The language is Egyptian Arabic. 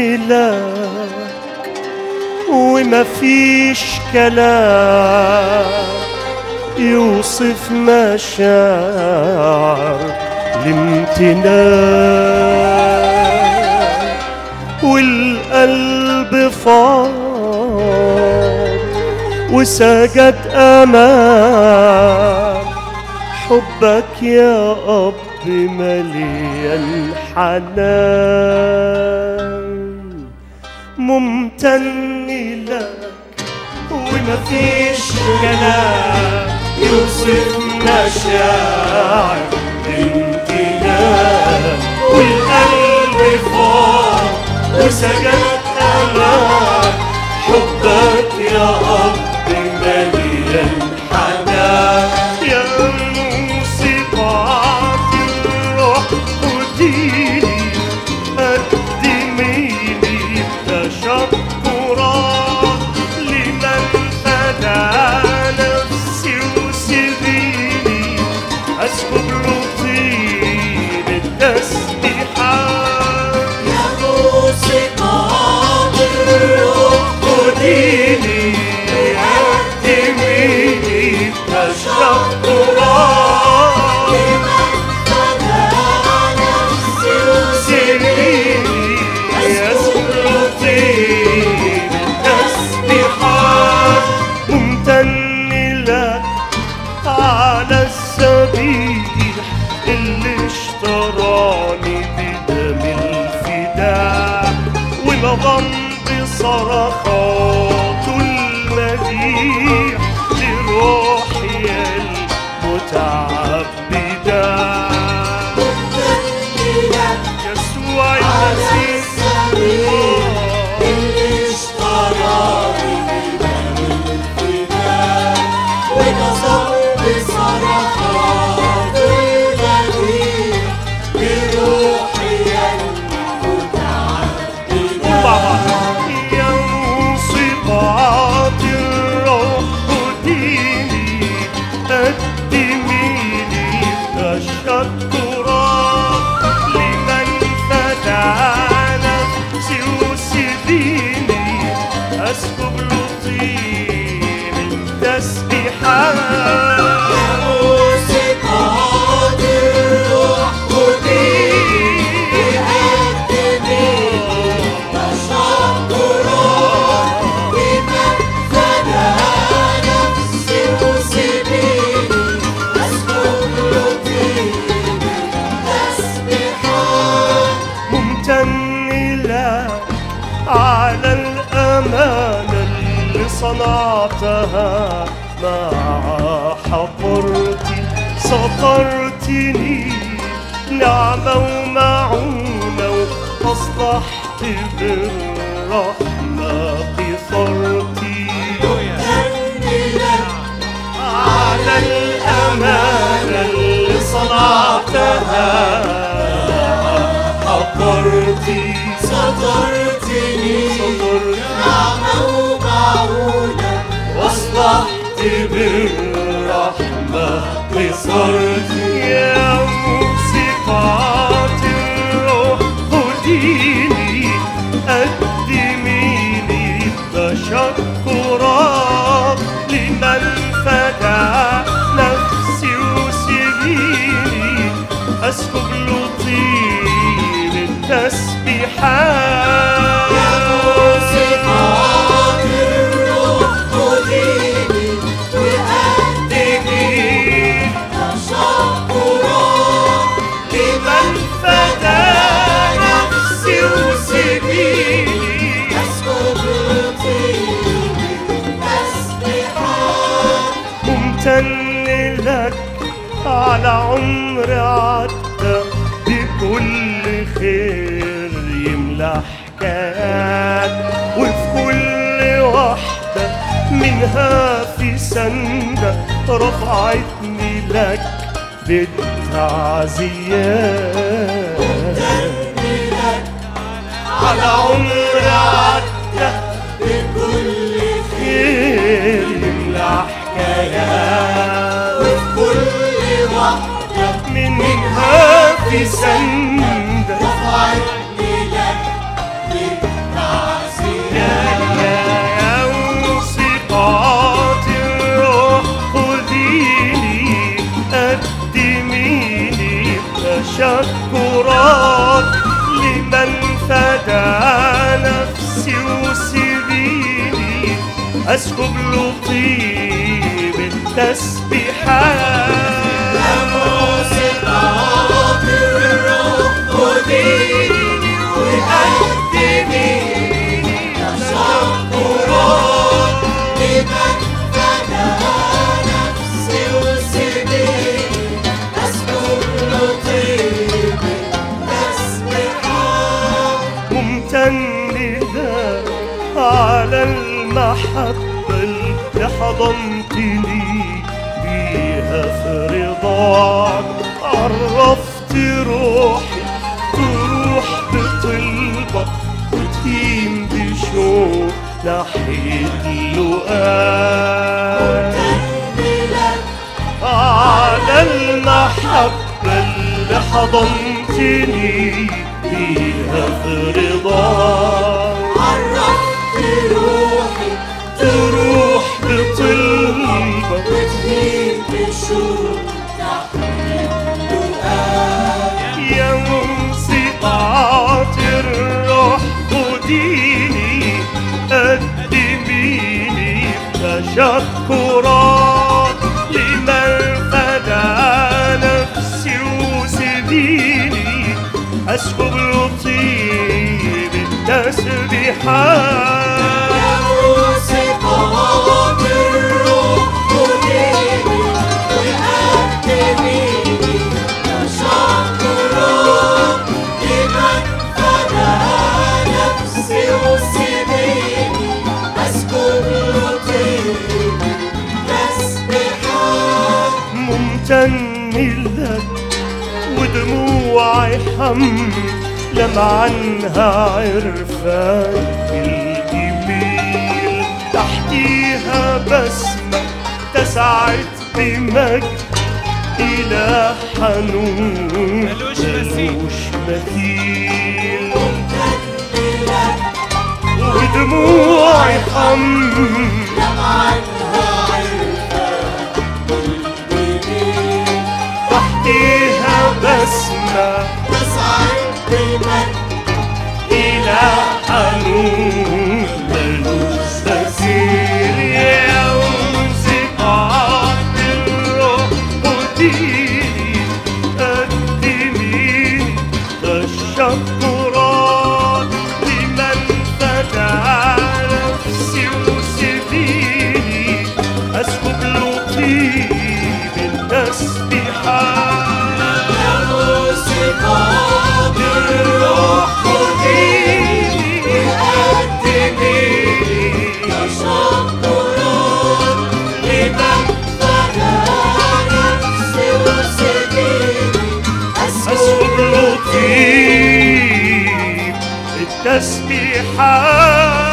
ممتن لك ومفيش كلام يوصف مشاعر الامتنان والقلب فاض وسجد أمام حبك يا أب مليان حنان ممتن لك ومفيش كلام يوصف مشاعر الامتنان والقلب فاض وسجد أمام حبك يا أب مليان حنان يا موسيقى الروح وديني قدميني تشكرات لمن فدى نفسي وسريني أسكب له طين التسبيحات يا موسيقى الروح وديني قدميني تشكرات لمن فدى نفسي سريني يسقطين تسبيحات ممتن لك على الذبيح اللي اشتراني بدم الفداء ونظم بصرخاته المديح لروحي المتعبدة لك يسوع على المسيح السبيل اللي اشتراني بدم الفداء ونصب بصرخات المديح لروحي المتعبدة يا موسيقات الروح وديني قدميني تشكرات لمن فدى نفسي وسبيني اسكب له طين التسبيحات موسيقات الروح وديني قدميني تشكرات لمن فدى نفسي وسبيني أسكب له طين تسبيحات ممتن لك على الأمانة اللي صنعتها مع حضرتي سطرتني نعمة ومعونة وأصلحت بالرحمة قصرتي لك على الأمانة اللي صنعتها حضرتي سطرتني صدرتي نعمة ومعونة واصلحت بالرحمة قصرتي يا موسيقات الروح خديني قدميني تشكرات لمن فدى نفسي وسبيني أسكب له طين التسبيحات موسيقات الروح خديني وقدمي تشكرات لمن فدى نفسي وسبيلي أسكب طيبي تسبيحات ممتن لك على عمر عدى بكل خير يملى حكايات وفي كل واحدة منها في سندة رفعتني لك بالتعزيات على عمر عدى بكل خير يملى حكايات كل واحدة منها في سندة رفعتني لك نفسي وسيبيني أسكب له طيب التسبيحات موسيقات الروح خديني وقدميني تشكرات لمن فدى نفسي وسنيني أذكر له طيب التسبيحات ممتن لك على المحبة اللي حضنتني بيها في رضاك عرفت روحي تروح بطلبك وتهيم بشوق ناحية اللقاء على المحبة اللي حضنتني بيها في رضاك عرفت روحي تروح بطلبك وتهين بشوق تحت اللقاء يا موسيقات الروح خديني قدميني تشكرات لمن فدى نفسي وسبيني أسكب له طيب التسبيحات موسيقات الروح خديني وقدميني تشكرات لمن فدى نفسي وسنيني أسكب له طيب تسبيحات ممتن لك ودموعي حم لم عنها عرفان الجميل تحتيها بسمة تسعد بمجد إلى حنون ملوش مثيل. ملوش مثيل ممتن لك ودموعي حم عنها عرفة الجميل تحتيها بسمة تسعد بمن إلى حنون ملوش مثيل يا موسيقات الروح خديني قدميني تشكرات لمن فدى نفسي وسبيني أسكب له طيب التسبيحات موسيقات الروح خديني قدميني تشكرات لمن فدى نفسي وسنيني أسكب أسكب له طيب التسبيحات